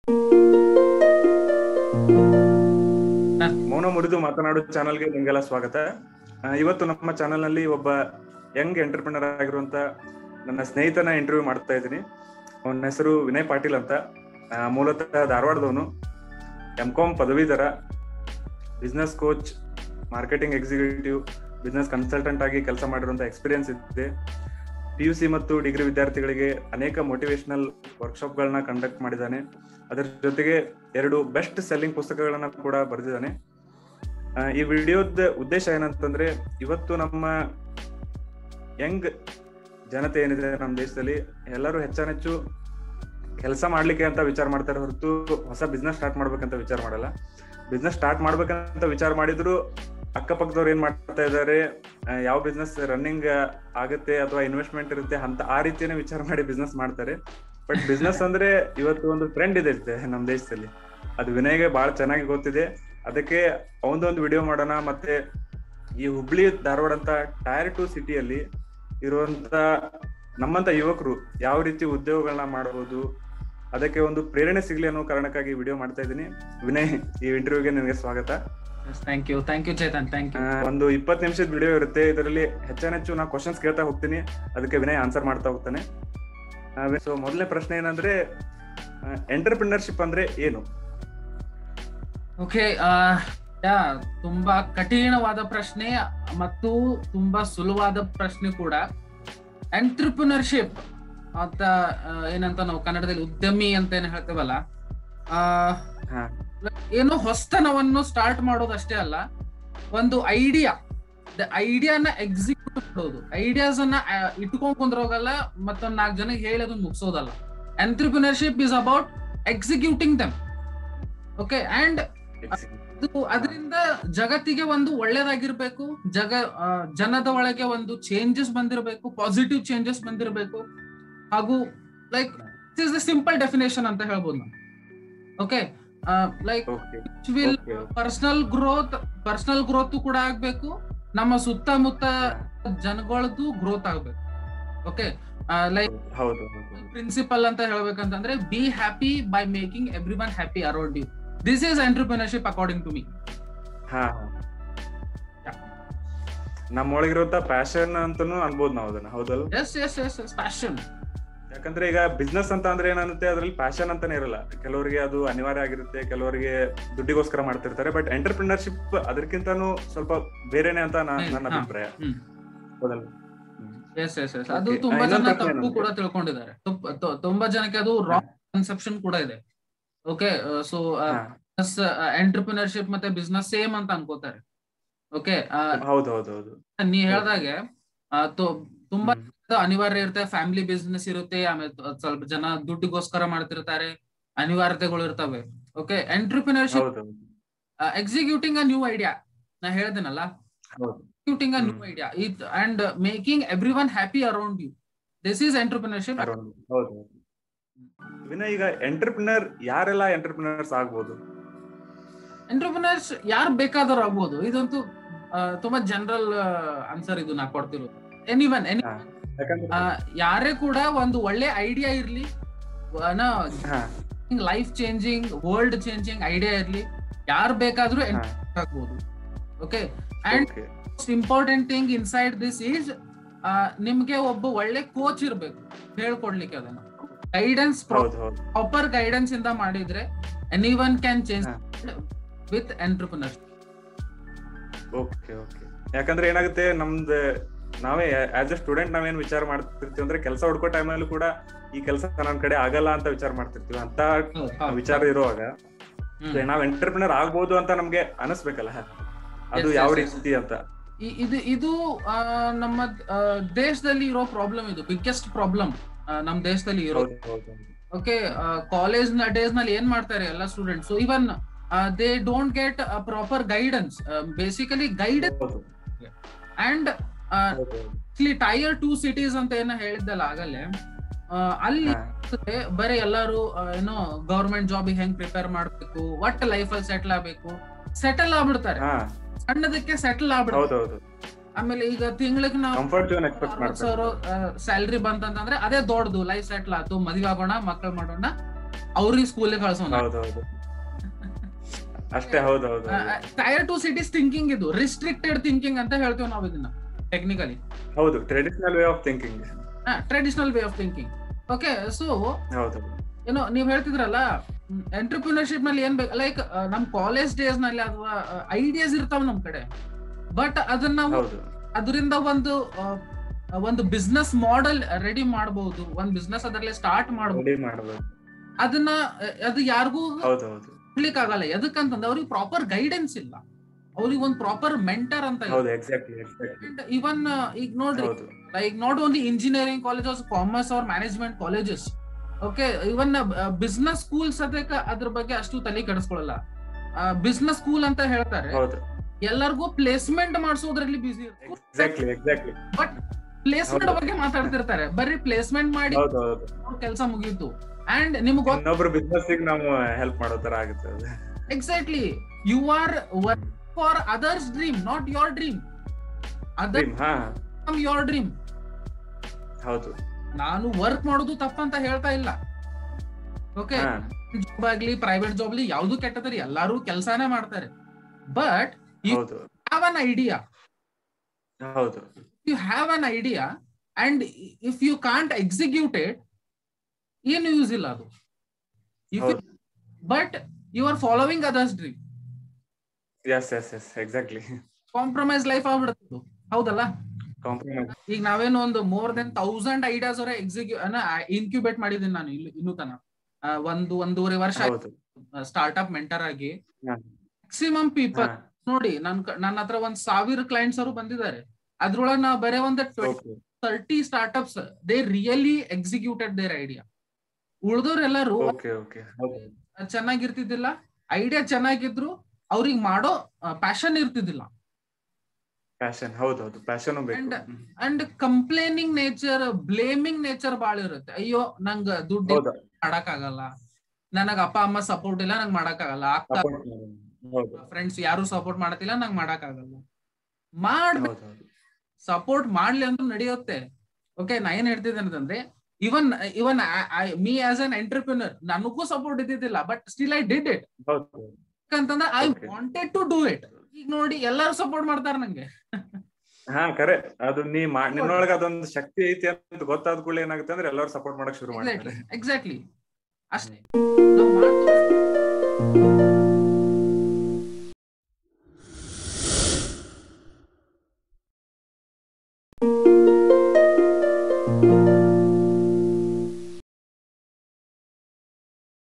ಮೌನ ಮುರಿದು ಮಾತನಾಡು ಚಾನಲ್ಗೆ ನಿಮಗೆಲ್ಲ ಸ್ವಾಗತ ಆ, ಇವತ್ತು ನಮ್ಮ ಚಾನೆಲ್ ನಲ್ಲಿ ಒಬ್ಬ ಯಂಗ್ ಎಂಟರ್ಪ್ರಿನರ್ ಆಗಿರುವಂತ ನನ್ನ ಸ್ನೇಹಿತನ ಇಂಟರ್ವ್ಯೂ ಮಾಡ್ತಾ ಇದ್ದೀನಿ ಅವನ ಹೆಸರು ವಿನಯ್ ಪಾಟೀಲ್ ಅಂತ ಆ, ಮೂಲತಃ ಧಾರವಾಡದವನು ಎಂ ಕಾಮ್ ಪದವೀಧರ business coach marketing executive business consultant ಆಗಿ ಕೆಲಸ ಮಾಡಿರುವಂತ ಎಕ್ಸ್ಪೀರಿಯನ್ಸ್ ಇದೆ ಪಿ ಯು ಸಿ ಮತ್ತು ಡಿಗ್ರಿ ವಿದ್ಯಾರ್ಥಿಗಳಿಗೆ ಅನೇಕ ಮೋಟಿವೇಶನಲ್ ವರ್ಕ್ಶಾಪ್ಗಳನ್ನ ಕಂಡಕ್ಟ್ ಮಾಡಿದ್ದಾನೆ ಅದರ ಜೊತೆಗೆ ಎರಡು ಬೆಸ್ಟ್ ಸೆಲ್ಲಿಂಗ್ ಪುಸ್ತಕಗಳನ್ನ ಕೂಡ ಬರೆದಿದ್ದಾನೆ ಆ, ಈ ವಿಡಿಯೋದ ಉದ್ದೇಶ ಏನಂತಂದ್ರೆ ಇವತ್ತು ನಮ್ಮ ಯಂಗ್ ಜನತೆ ಏನಿದೆ ನಮ್ಮ ದೇಶದಲ್ಲಿ ಎಲ್ಲರೂ ಹೆಚ್ಚಾನೆಚ್ಚು ಕೆಲಸ ಮಾಡ್ಲಿಕ್ಕೆ ಅಂತ ವಿಚಾರ ಮಾಡ್ತಾರೆ ಹೊರತು ಹೊಸ ಬಿಸ್ನೆಸ್ ಸ್ಟಾರ್ಟ್ ಮಾಡ್ಬೇಕಂತ ವಿಚಾರ ಮಾಡಲ್ಲ ಬಿಸ್ನೆಸ್ ಸ್ಟಾರ್ಟ್ ಮಾಡ್ಬೇಕಂತ ವಿಚಾರ ಮಾಡಿದ್ರು ಅಕ್ಕಪಕ್ಕದವ್ರು ಏನ್ ಮಾಡ್ತಾ ಇದಾರೆ ಆ, ಯಾವ ಬಿಸ್ನೆಸ್ ರನ್ನಿಂಗ್ ಆಗುತ್ತೆ ಅಥವಾ ಇನ್ವೆಸ್ಟ್ಮೆಂಟ್ ಇರುತ್ತೆ ಅಂತ ಆ ರೀತಿನೇ ವಿಚಾರ ಮಾಡಿ ಬಿಸ್ನೆಸ್ ಮಾಡ್ತಾರೆ ಬಟ್ ಬಿಸ್ನೆಸ್ ಅಂದ್ರೆ ಇವತ್ತು ಒಂದು ಟ್ರೆಂಡ್ ಇದೆ ಇರುತ್ತೆ ನಮ್ಮ ದೇಶದಲ್ಲಿ ಅದು ವಿನಯ್ಗೆ ಬಹಳ ಚೆನ್ನಾಗಿ ಗೊತ್ತಿದೆ ಅದಕ್ಕೆ ಅವನದೊಂದು ವಿಡಿಯೋ ಮಾಡೋಣ ಮತ್ತೆ ಈ ಹುಬ್ಳಿ ಧಾರವಾಡ ಅಂತ ಟೈರ್ ಟು ಸಿಟಿಯಲ್ಲಿ ಇರುವಂತ ನಮ್ಮಂತ ಯುವಕರು ಯಾವ ರೀತಿ ಉದ್ಯೋಗಗಳನ್ನ ಮಾಡಬಹುದು ಅದಕ್ಕೆ ಒಂದು ಪ್ರೇರಣೆ ಸಿಗ್ಲಿ ಅನ್ನೋ ಕಾರಣಕ್ಕಾಗಿ ವಿಡಿಯೋ ಮಾಡ್ತಾ ಇದ್ದೀನಿ ವಿನಯ್ ಈ ಇಂಟರ್ವ್ಯೂಗೆ ನಿನಗೆ ಸ್ವಾಗತ thank you thank you Chetan thank ಆ, ಯು ಒಂದು ಇಪ್ಪತ್ತು ನಿಮಿಷದ ವಿಡಿಯೋ ಇರುತ್ತೆ ಇದರಲ್ಲಿ ಹೆಚ್ಚಾನೆಚ್ಚು ನಾ ಕ್ವಶನ್ಸ್ ಕೇಳ್ತಾ ಹೋಗ್ತೀನಿ ಅದಕ್ಕೆ ವಿನಯ್ ಆನ್ಸರ್ ಮಾಡ್ತಾ ಹೋಗ್ತಾನೆ ಸೊ ಮೊದಲನೇ ಪ್ರಶ್ನೆ ಏನಂದ್ರೆ ಎಂಟರ್ಪ್ರಿನರ್ಶಿಪ್ ಅಂದ್ರೆ ಏನು ಓಕೆ ಯಾ ತುಂಬಾ ಕಠಿಣವಾದ ಪ್ರಶ್ನೆ ಮತ್ತು ತುಂಬಾ ಸುಲಭವಾದ ಪ್ರಶ್ನೆ ಕೂಡ ಎಂಟ್ರಪ್ರಿನರ್ಶಿಪ್ ಅಂತ ಆ, ಏನಂತ ನಾವು ಕನ್ನಡದಲ್ಲಿ ಉದ್ಯಮಿ ಅಂತ ಏನ್ ಹೇಳ್ತೇವಲ್ಲ ಆ, ಹಾ. ಏನೋ ಹೊಸ್ತನವನ್ನು ಸ್ಟಾರ್ಟ್ ಮಾಡೋದಷ್ಟೇ ಅಲ್ಲ ಒಂದು ಐಡಿಯಾ ಐಡಿಯಾನ ಎಕ್ಸಿಕ್ಯೂಟ್ ಮಾಡೋದು ಐಡಿಯಾಸ್ ಅನ್ನ ಆ, ಇಟ್ಕೊಂಡ್ ಕುಂದ್ರೋಗಲ್ಲ ಮತ್ತೊಂದ್ ನಾಲ್ಕು ಜನಕ್ಕೆ ಹೇಳಿ ಅದನ್ನ ಮುಗಿಸೋದಲ್ಲ entrepreneurship is about executing them okay and ಅದು ಅದರಿಂದ ಜಗತ್ತಿಗೆ ಒಂದು ಒಳ್ಳೇದಾಗಿರ್ಬೇಕು ಜಗ ಆ, ಜನದ ಒಳಗೆ ಒಂದು ಚೇಂಜಸ್ ಬಂದಿರಬೇಕು ಪಾಸಿಟಿವ್ ಚೇಂಜಸ್ ಬಂದಿರಬೇಕು ಹಾಗೂ like is the simple definition ಅಂತ ಹೇಳ್ಬೋದು ನಾವು okay like okay will Okay. Personal growth personal growth ಕೂಡ ಆಗ್ಬೇಕು ನಮ್ಮ ಸುತ್ತಮುತ್ತ ಜನಗಳದ್ದು ಗ್ರೋತ್ ಆಗ್ಬೇಕು ಓಕೆ ಲೈಕ್ ಹೌದು ಹೌದು ಪ್ರಿನ್ಸಿಪಲ್ ಅಂತ ಹೇಳ್ಬೇಕಂತಂದ್ರೆ be happy by making every one happy around you this is entrepreneurship according to me ಹಾ ನಮ್ಮೊಳಗಿರುವಂತ ಪ್ಯಾಷನ್ ಅಂತಾನು ಅನ್ಬೋದು ನಾವು ಅದನ್ನ ಹೌದಲ್ಲ yes yes yes yes passion ಯಾಕಂದ್ರೆ ಈಗ ಬಿಸ್ನೆಸ್ ಅಂತ ಅಂದ್ರೆ ಏನಂತೆ ಅದ್ರಲ್ಲಿ ಪ್ಯಾಷನ್ ಅಂತಾನೆ ಇರಲ್ಲ ಕೆಲವರಿಗೆ ಅದು ಅನಿವಾರ್ಯ ಆಗಿರುತ್ತೆ ಕೆಲವರಿಗೆ ದುಡ್ಡಿಗೋಸ್ಕರ ಮಾಡ್ತಿರ್ತಾರೆ ಬಟ್ ಎಂಟರ್ಪ್ರಿನರ್ಶಿಪ್ ಅದಕ್ಕಿಂತಾನು ಸ್ವಲ್ಪ ಬೇರೆನೆ ಅಂತ ನಾ- ಹ್ಮ್, ನನ್ನ ಹಾ. ಅಭಿಪ್ರಾಯ ಹ್ಮ್. ಹೌದಲ್ಲ ಎಸ್ ಎಸ್ ಎಸ್ ಅದು Okay. ತುಂಬಾ ಆ, ಜನ ಇನ್ನೊಂದ್ ಪ್ರಶ್ನೆ ತಪ್ಪು ಏನಂದ್ರೆ- ಕೂಡ ತಿಳ್ಕೊಂಡಿದ್ದಾರೆ ತುಪ್ಪ- ತು- ತುಂಬಾ ಜನಕ್ಕೆ ಅದು ರಾಂಗ್ ಕನ್ಸೆಪ್ಷನ್ ಕೂಡ ಇದೆ ಓಕೆ ಸೊ ಹಾ. ಎಂಟರ್ಪ್ರಿನರ್ಶಿಪ್ ಮತ್ತೆ ಬಿಸ್ನೆಸ್ ಸೇಮ್ ಅಂತ ಅನ್ಕೋತಾರೆ ಓಕೆ ಹೌದು ಹೌದು ಹೌದು ನೀ ಹೇಳ್ದಾಗೆ ಆ, ತು- ತುಂಬಾ ಹ್ಮ್. ಅನಿವಾರ್ಯ ಇರುತ್ತೆ ಫ್ಯಾಮಿಲಿ ಬಿಸ್ನೆಸ್ ಇರುತ್ತೆ ಆಮೇಲೆ ತ- ಸ್ವಲ್ಪ ಜನ ದುಡ್ಡಿಗೋಸ್ಕರ ಮಾಡ್ತಿರ್ತಾರೆ ಅನಿವಾರ್ಯತೆಗಳು ಇರ್ತವೆ ಓಕೆ ಎಂಟರ್ಪ್ರಿನರ್ಶಿಪ್ ಹೌದು ಎಕ್ಸಿಕ್ಯೂಟಿಂಗ್ ಅ ನ್ಯೂ ಐಡಿಯಾ ನಾ ಹೇಳ್ದೇನಲ್ಲ ಹೌದು executing a new hmm. Idea it and making every one happy around you this is entrepreneurship ಹೌದು ಹೌದು ವಿನಯ್ ಈಗ ಎಂಟರ್ಪ್ರಿನರ್ ಯಾರೆಲ್ಲ ಎಂಟರ್ಪ್ರಿನರ್ಸ್ ಆಗ್ಬೋದು ಎಂಟರ್ಪ್ರಿನರ್ಸ್ ಯಾರು ಬೇಕಾದರೂ ಆಗ್ಬೋದು ಇದಂತೂ ಆ, ತುಂಬಾ ಜನರಲ್ ಆನ್ಸರ್ ಇದು ನಾ ಕೊಡ್ತಿರೋದು ಎನಿ ಒನ್ ಎನಿ ಹಾ. ಯಾಕಂದ್ರೆ ಯಾರೇ ಕೂಡ ಒಂದು ಒಳ್ಳೆ ಐಡಿಯಾ ಇರ್ಲಿ ಹಾ life changing world changing idea ಇರ್ಲಿ ಯಾರು ಬೇಕಾದ್ರೂ ಹಾ. enter ಆಗ್ಬೋದು okay and Okay. Most important thing inside this is ನಿಮ್ಗೆ ಒಬ್ಬ ಒಳ್ಳೆ ಕೋಚ್ ಇರ್ಬೇಕು ಹೇಳ್ಕೊಡ್ಲಿಕ್ಕೆ ಅದನ್ನ ಗೈಡೆನ್ಸ್ ಹೌದು ಹೌದು ಪ್ರಾಪರ್ ಗೈಡೆನ್ಸ್ ಇಂದ ಮಾಡಿದ್ರೆ ಎನಿ ಒನ್ ಕ್ಯಾನ್ ಚೇಂಜ್ ಹಾ. ವಿತ್ ಎಂಟರ್ಪ್ರಿನರ್ ಓಕೆ ಓಕೆ ಯಾಕಂದ್ರೆ ಏನಾಗುತ್ತೆ ನಮ್ದು ನಾವೇ ಆಸ್ ಎ ಸ್ಟೂಡೆಂಟ್ ನಾವೇನ್ ವಿಚಾರ ಮಾಡ್ತಿರ್ತೀವಿ ಅಂದ್ರೆ ಕೆಲಸ ಹುಡ್ಕೋ ಟೈಮಲ್ಲಿ ಕೂಡ ಈ ಕೆಲಸ ನನ್ನ ಕಡೆ ಆಗಲ್ಲ ಅಂತ ವಿಚಾರ ಮಾಡ್ತಿರ್ತೀವಿ ಅಂತ ವಿಚಾರ ಇರುವಾಗ ನಾವ್ ಎಂಟರ್ಪ್ರಿನರ್ ಆಗ್ಬೋದು ಅಂತ ನಮ್ಗೆ ಅನಿಸ್ಬೇಕಲ್ಲ ಅದು Yes, ಯಾವ yes, yes. ರೀತಿ ಅಂತ ಇದು ಇದು ಆ, ನಮ್ಮ ಆ, ದೇಶದಲ್ಲಿ ಇರೋ ಪ್ರಾಬ್ಲಮ್ ಇದು ಬಿಗ್ಗೆಸ್ಟ್ ಪ್ರಾಬ್ಲಮ್ ನಮ್ ದೇಶದಲ್ಲಿ ಇರೋ ಹೌದು ಹೌದು ಓಕೆ ಕಾಲೇಜ್ ಡೇಸ್ ನಲ್ಲಿ ಏನ್ ಮಾಡ್ತಾರೆ ಎಲ್ಲ students even they don't get proper guidance basically guide ಹೌದು ಅಂಡ್ ಹೌದು ಟೈರ್ ಟೂ ಸಿಟೀಸ್ ಅಂತ ಏನೋ ಹೇಳಿದ್ದಲ್ಲ ಆಗಲೇ ಆ, ಅಲ್ಲಿ ಹಾ. ಏನಾಗ್ತದೆ, ಬರೀ ಎಲ್ಲಾರು ಆ, ಏನೋ ಗವರ್ಮೆಂಟ್ ಜಾಬ್ ಹೆಂಗ್ ಪ್ರಿಪೇರ್ ಮಾಡ್ಬೇಕು ಒಟ್ಟ ಲೈಫ್ ಅಲ್ಲಿ ಸೆಟ್ಲ್ ಆಗ್ಬೇಕು ಸೆಟಲ್ ಆಗ್ಬಿಡ್ತಾರೆ ಹಾ ಸಣ್ಣದಕ್ಕೆ ಸೆಟಲ್ ಆಗ್ಬಿಡ್ತಾರೆ ಹೌದೌದು ಆಮೇಲೆ ಈಗ ತಿಂಗಳಿಗೆ ನಾವು ಕಂಫರ್ಟ್ ಝೋನ್ ಎಕ್ಸ್ಪೆಕ್ಟ್ ಅರವತ್ ಸಾವಿರ ಮಾಡ್ತಾರೆ ಸ್ಯಾಲ್ರಿ ಬಂತಂತಂದ್ರೆ ಅದೇ ದೊಡ್ಡದು ಲೈಫ್ ಸೆಟ್ಲ್ ಆಯ್ತು ಮದ್ವೆ ಆಗೋಣ ಮಕ್ಕಳು ಮಾಡೋಣ ಅವ್ರಿಗೆ ಸ್ಕೂಲಿಗೆ ಕಳ್ಸೋಣ ಹೌದೌದು ಅಷ್ಟೇ ಹೌದೌದು ಟೈರ್ ಟು ಸಿಟೀಸ್ ಥಿಂಕಿಂಗ್ ಇದು ರಿಸ್ಟ್ರಿಕ್ಟೆಡ್ ಥಿಂಕಿಂಗ್ ಅಂತ ಹೇಳ್ತೇವೆ ನಾವು ಇದನ್ನ ಟೆಕ್ನಿಕಲಿ ಹೌದು traditional way of thinking traditional way of thinking okay so ಹೌದು ಏನೋ ನೀವ್ ಹೇಳ್ತಿದ್ರಲ್ಲ ಎಂಟರ್ಪ್ರಿನರ್ಶಿಪ್ ನಲ್ಲಿ ಏನ್ ಬೇಕು ಲೈಕ್ ನಮ್ ಕಾಲೇಜ್ ಡೇಸ್ ನಲ್ಲಿ ಅಥವಾ ಐಡಿಯಾಸ್ ಇರ್ತಾವ ನಮ್ ಕಡೆ ಬಟ್ ಅದನ್ನ ನಾವು ಹೌದು ಅದರಿಂದ ಒಂದು ಆ, ಒಂದು ಬಿಸ್ನೆಸ್ ಮಾಡೆಲ್ ರೆಡಿ ಮಾಡಬಹುದು ಒಂದ್ ಬಿಸ್ನೆಸ್ ಅದರಲ್ಲಿ ಸ್ಟಾರ್ಟ್ ಮಾಡಬಹುದು ರೆಡಿ ಮಾಡ್ಬೋದು ಅದನ್ನ ಆ, ಅದು ಯಾರಿಗೂ ಹೌದು ಹೌದು ಹೇಳ್ಲಿಕ್ ಆಗಲ್ಲ ಎದಕ್ಕಂತಂದ್ರೆ ಅವ್ರಿಗೆ ಪ್ರಾಪರ್ ಗೈಡೆನ್ಸ್ ಇಲ್ಲ ಅವ್ರಿಗೆ ಒಂದ್ ಪ್ರಾಪರ್ ಮೆಂಟರ್ ಅಂತ ಹೌದು ಎಕ್ಸಾಕ್ಟ್ಲಿ ಎಕ್ಸಾಕ್ಟ್ಲಿ ಇವನ್ ಈಗ ನೋಡ್ರಿ ಹೌದು like not only engineering colleges commerce or management colleges okay even business schools ಅದಕ್ಕೆ ಅದ್ರ ಬಗ್ಗೆ ಅಷ್ಟು ತಲೆ ಕೆಡಿಸ್ಕೊಳ್ಳಲ್ಲ ಬಿಸ್ನೆಸ್ ಸ್ಕೂಲ್ ಅಂತ ಹೇಳ್ತಾರೆ ಹೌದು ಎಲ್ಲರಿಗೂ ಪ್ಲೇಸ್ಮೆಂಟ್ ಮಾಡಿಸೋದ್ರಲ್ಲಿ busy exactly exactly but placement ಹೌದು. ಬಗ್ಗೆ ಮಾತಾಡ್ತಿರ್ತಾರೆ ಬರೀ ಪ್ಲೇಸ್ಮೆಂಟ್ ಮಾಡಿ ಹೌದು ಹೌದು ಕೆಲಸ ಮುಗೀತು ಅಂಡ್ ನಿಮ್ಗೆ ಗೊತ್ತ ಇನ್ನೊಬ್ರು ಬಿಸ್ನೆಸ್ ನಾವು ಹೆಲ್ಪ್ ಮಾಡೋ ತರ ಆಗುತ್ತೆ ಅದು exactly you are work for others dream not your dream other Dream, ಹಾ ಯೋರ್ ಡ್ರೀಮ್ ಹೌದು ನಾನು ವರ್ಕ್ ಮಾಡೋದು ತಪ್ಪಂತ ಹೇಳ್ತಾ ಇಲ್ಲ ಓಕೆ ಹಾ ಜಾಬ್ ಆಗ್ಲಿ ಪ್ರೈವೇಟ್ ಜಾಬ್ ಆಗ್ಲಿ ಯಾವ್ದು ಕೆಟ್ಟದ್ರಿ ಎಲ್ಲಾರು ಕೆಲಸನೇ ಮಾಡ್ತಾರೆ ಬಟ್ ಹೌದು ಹ್ಯಾವ್ ಅನ್ ಐಡಿಯಾ ಹೌದು you have an idea and if you can't execute it ಏನು ಯೂಸ್ ಇಲ್ಲ ಅದು ಇಫ್ ಹೌದು but you are following others dream yes yes yes exactly compromise life ಆಗ್ಬಿಡುತ್ತೆ ಹೌದಲ್ಲ ಕಾಂಪ್ರಮೈಸ್ ಈಗ ನಾವೇನೋ ಒಂದು ಮೋರ್ ದೆನ್ ತೌಸಂಡ್ ಐಡಿಯಾಸ್ ಅವರ ಎಕ್ಸಿಕ್ಯೂ ಇನ್ಕ್ಯುಬೇಟ್ ಮಾಡಿದ್ದೀನಿ ನಾನು ಇಲ್ಲಿ ಇನ್ನೂ ತನ ಆ, ಒಂದು ಒಂದೂವರೆ ವರ್ಷ ಹೌದು ಸ್ಟಾರ್ಟ್ಅಪ್ ಮೆಂಟರ್ ಆಗಿ ಹಾ. ಮ್ಯಾಕ್ಸಿಮಮ್ ಪೀಪಲ್ ಹಾ ನೋಡಿ ನನ್ ಕ- ನನ್ನ ಹತ್ರ ಒಂದ್ ಸಾವಿರ ಕ್ಲೈಂಟ್ಸ್ ಅವರು ಬಂದಿದ್ದಾರೆ ಅದ್ರೊಳಗೆ ನಾ ಬರೇ ಒಂದ್ okay thirty startups they really executed their idea ಉಳ್ದವ್ರೆಲ್ಲರೂ ಓಕೆ ಓಕೆ ಹೌದು ಚೆನ್ನಾಗಿರ್ತಿದ್ದಿಲ್ಲ ಐಡಿಯಾ ಚೆನ್ನಾಗಿದ್ರು ಅವ್ರಿಗೆ ಮಾಡೋ ಪ್ಯಾಷನ್ ಇರ್ತಿದ್ದಿಲ್ಲ ಪ್ಯಾಷನ್ ಹೌದು ಹೌದು ಪ್ಯಾಷನ್ ಬೇಕು And- hmm. And complaining nature blaming nature ಬಾಳ ಇರುತ್ತೆ ಅಯ್ಯೋ ನಂಗ ದುಡ್ಡು ಹೌದು ಮಾಡಕ್ ಆಗಲ್ಲ ನನಗ ಅಪ್ಪ ಅಮ್ಮ ಸಪೋರ್ಟ್ ಇಲ್ಲ ನಂಗ್ ಮಾಡಕ್ ಆಗಲ್ಲ ಅಕ್ಕ Support ಮಾಡೋದು. ಹೌದು ಫ್ರೆಂಡ್ಸ್ ಯಾರು ಸಪೋರ್ಟ್ ಮಾಡತಿಲ್ಲ ನಂಗ್ ಮಾಡಕ್ ಆಗಲ್ಲ ಮಾಡ್ಬೇಕು ಹೌದು ಹೌದು ಸಪೋರ್ಟ್ ಮಾಡ್ಲಿ ಅಂತ ನಡೆಯುತ್ತೆ ಓಕೆ ನಾ ಏನ್ ಹೇಳ್ತಿದ್ದೇನೆ ಅಂತಂದ್ರೆ even even me as an entrepreneur ನನಗೂ ಸಪೋರ್ಟ್ ಇದ್ದಿದ್ದಿಲ್ಲ but still I did it ಹೌದು ಯಾಕಂತಂದ್ರೆ I Okay. Wanted to do it ಈಗ ನೋಡಿ ಎಲ್ಲರೂ ಸಪೋರ್ಟ್ ಮಾಡ್ತಾರ ನಂಗೆ ಹಾ ಕರೆ ಅದು ನೀ ಮಾ- ನಿನ್ನೊಳಗ ಅದೊಂದು ಶಕ್ತಿ ಐತಿ ಅಂತ ಗೊತ್ತಾದ ಕೂಡಲೇ ಏನಾಗುತ್ತೆ ಅಂದ್ರೆ ಎಲ್ಲರೂ ಸಪೋರ್ಟ್ ಮಾಡಕ್ ಶುರು ಮಾಡ್ತಾರೆ ಎಕ್ಸಾಕ್ಟ್ಲಿ ಅಷ್ಟೇ ನಾವ್ ಮಾಡ್ತೇವೆ.